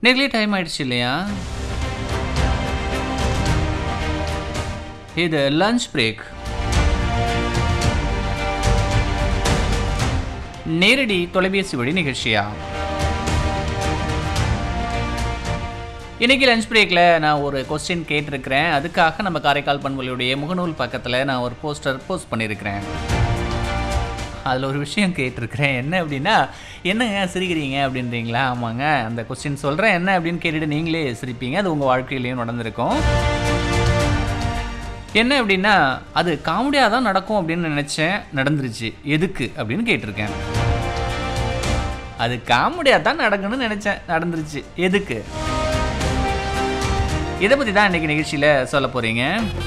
நேர்களே டைம் ஆயிடுச்சு இல்லையா இது லஞ்ச் பிரேக் நேரடி தொலைபேசி வழி நிகழ்ச்சியா இன்னைக்கு லஞ்ச் பிரேக்கில் நான் ஒரு கொஸ்டின் கேட்டிருக்கிறேன் அதுக்காக நம்ம காரைக்கால் பண்பொழியுடைய முகநூல் பக்கத்தில் நான் ஒரு போஸ்டர் போஸ்ட் பண்ணியிருக்கிறேன் அதில் ஒரு விஷயம் கேட்டிருக்கிறேன் என்ன அப்படின்னா என்னங்க சிரிக்கிறீங்க அப்படின்றீங்களா ஆமாங்க அந்த கொஸ்டின் சொல்கிறேன் என்ன அப்படின்னு கேட்டுட்டு நீங்களே சிரிப்பீங்க அது உங்கள் வாழ்க்கையிலையும் நடந்திருக்கும் என்ன அப்படின்னா அது காமெடியாக தான் நடக்கும் அப்படின்னு நினச்சேன் நடந்துருச்சு எதுக்கு அப்படின்னு கேட்டிருக்கேன் அது காமெடியாக தான் நடக்கணும்னு நினச்சேன் நடந்துருச்சு எதுக்கு இதை பற்றி தான் இன்றைக்கி நிகழ்ச்சியில் சொல்ல போகிறீங்க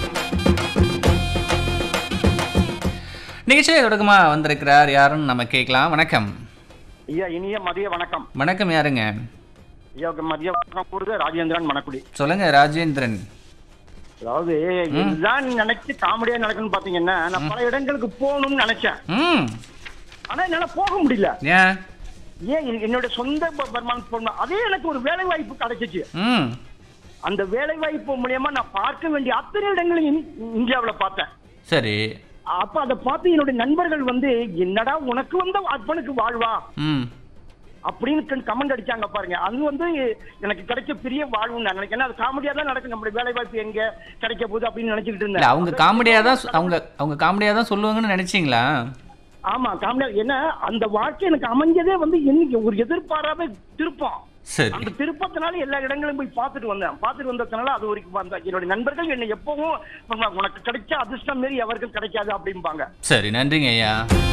நிகழ்ச்சியில் தொடக்கமாக வந்திருக்கிறார் யாருன்னு நம்ம கேட்கலாம் வணக்கம் ஐயா இனிய மதிய வணக்கம் வணக்கம் யாருங்க ஐயா மதிய வணக்கம் கூறுது ராஜேந்திரன் மணக்குடி சொல்லுங்க ராஜேந்திரன் அதாவது இதுதான் நினைச்சு காமெடியா நடக்குன்னு பாத்தீங்கன்னா நான் பல இடங்களுக்கு போகணும்னு நினைச்சேன் ம் ஆனா என்னால போக முடியல ஏன் ஏன் என்- என்னோட சொந்த ப- வருமானம் போகணும் அதே எனக்கு ஒரு வேலை வாய்ப்பு கிடைச்சிச்சு ம் அந்த வேலை வாய்ப்பு மூலியமா நான் பார்க்க வேண்டிய அத்தனை இடங்களையும் இந்தியாவுல பார்த்தேன் சரி அப்ப அதை பார்த்து என்னுடைய நண்பர்கள் வந்து என்னடா உனக்கு வந்த அப்பனுக்கு வாழ்வா ம் அப்படின்னு கமெண்ட் அடிச்சாங்க பாருங்க அது வந்து எனக்கு கிடைச்ச பெரிய வாழ்வுன்னு நான் நினைக்கிறேன் அது காமெடியா தான் நடக்கும் நம்மளுடைய வேலை வாய்ப்பு எங்க கிடைக்க போகுது அப்படின்னு நினைச்சுக்கிட்டு இல்லை இருந்தேன் அவங்க காமெடியாக தான் சொ- அவங்க அவங்க காமெடியாக தான் சொல்லுவாங்கன்னு நினச்சிங்களா ஆமா காமெடியா ஏன்னா அந்த வாழ்க்கை எனக்கு அமைஞ்சதே வந்து என்னைக்கு ஒரு எதிர்பாராத திருப்பம் சரி அந்த திருப்பத்தினால எல்லா இடங்களும் போய் பார்த்துட்டு வந்தேன் பார்த்துட்டு வந்ததுனால அது வரைக்கும் வந்தேன் என்னுடைய நண்பர்கள் என்னை எப்பவும் சொன்னாங்க, உனக்கு கிடைச்ச அதிர்ஷ்டம் மாரி எவருக்கும் கிடைக்காது அப்படிம்பாங்க சரி நன்றிங்க ஐயா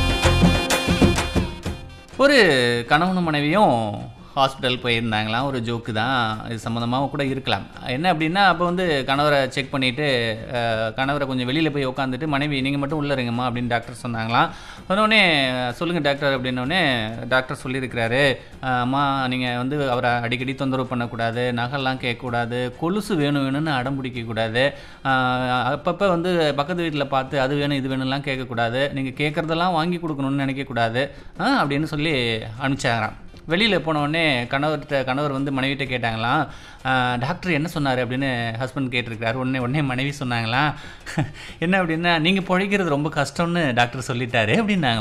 ஒரு கணவனும் மனைவியும் ஹாஸ்பிட்டல் போயிருந்தாங்களாம் ஒரு ஜோக்கு தான் இது சம்மந்தமாக கூட இருக்கலாம் என்ன அப்படின்னா அப்போ வந்து கணவரை செக் பண்ணிவிட்டு கணவரை கொஞ்சம் வெளியில் போய் உட்காந்துட்டு மனைவி நீங்கள் மட்டும் உள்ளே இருங்கம்மா அப்படின்னு டாக்டர் சொன்னாங்களாம் உடனே சொல்லுங்கள் டாக்டர் அப்படின்னோடனே டாக்டர் சொல்லியிருக்கிறாரு "அஹ், அம்மா நீங்கள் வந்து அவரை அடிக்கடி தொந்தரவு பண்ணக்கூடாது நகைலாம் கேட்கக்கூடாது கொலுசு வேணும் வேணும்னு அடம் பிடிக்கக்கூடாது அப்பப்போ வந்து பக்கத்து வீட்டில் பார்த்து அது வேணும் இது வேணும்லாம் கேட்கக்கூடாது நீங்கள் கேட்குறதெல்லாம் வாங்கி கொடுக்கணும்னு நினைக்கக்கூடாது ஆ, அப்படின்னு சொல்லி அனுப்பிச்சாராம் வெளியில் போனோடனே கணவர்கிட்ட கணவர் வந்து மனைவிட்ட கேட்டாங்களாம் "ஆ, டாக்டர் என்ன சொன்னார் அப்படின்னு ஹஸ்பண்ட் கேட்டிருக்காரு உடனே உடனே மனைவி சொன்னாங்களாம் என்ன அப்படின்னா நீங்கள் பிழைக்கிறது ரொம்ப கஷ்டம்னு டாக்டர் சொல்லிட்டாரு அப்படின்னாங்களாம்